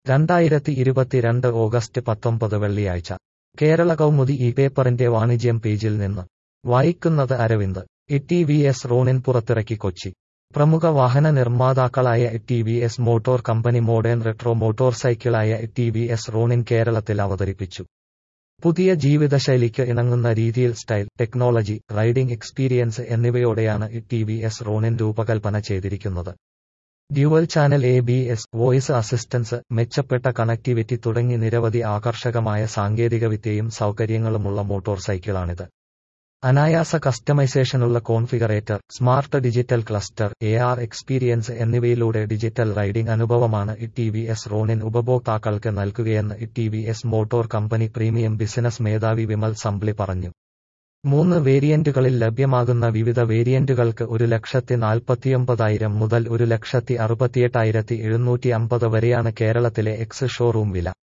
രണ്ടായിരത്തി ഇരുപത്തിരണ്ട് ഓഗസ്റ്റ് പത്തൊമ്പത് വെള്ളിയാഴ്ച കേരള കൗമുദി ഈ പേപ്പറിന്റെ വാണിജ്യം പേജിൽ നിന്ന് വായിക്കുന്നത് Aravind T V S Ronin പുറത്തിറക്കി കൊച്ചി പ്രമുഖ വാഹന നിർമ്മാതാക്കളായ T V S motor company modern retro motor സൈക്കിളായ ടി വി എസ് റോണിൻ കേരളത്തിൽ അവതരിപ്പിച്ചു പുതിയ ജീവിതശൈലിക്ക് ഇണങ്ങുന്ന രീതിയിൽ സ്റ്റൈൽ ടെക്നോളജി റൈഡിംഗ് എക്സ്പീരിയൻസ് എന്നിവയോടെയാണ് ടി വി എസ് റോണിൻ രൂപകൽപ്പന ചെയ്തിരിക്കുന്നത് dual channel A B S voice assistance മെച്ചപ്പെട്ട കണക്ടിവിറ്റി തുടങ്ങി നിരവധി ആകർഷകമായ സാങ്കേതികവിദ്യയും സൗകര്യങ്ങളുമുള്ള മോട്ടോർ സൈക്കിളാണിത് അനായാസ കസ്റ്റമൈസേഷനുള്ള configurator smart digital cluster A R experience എന്നിവയിലൂടെ ഡിജിറ്റൽ റൈഡിംഗ് അനുഭവമാണ് ടി വി എസ് റോണിൻ ഉപഭോക്താക്കൾക്ക് നൽകുകയെന്ന് T V S motor company premium business മേധാവി വിമൽ സംബ്ലി പറഞ്ഞു മൂന്ന് വേരിയന്റുകളിൽ ലഭ്യമാകുന്ന വിവിധ വേരിയന്റുകൾക്ക് ഒരു ലക്ഷത്തി നാൽപ്പത്തിയൊമ്പതായിരം മുതൽ ഒരു ലക്ഷത്തി അറുപത്തിയെട്ടായിരത്തി എഴുന്നൂറ്റി അമ്പത് വരെയാണ് കേരളത്തിലെ എക്സ് ഷോറൂം വില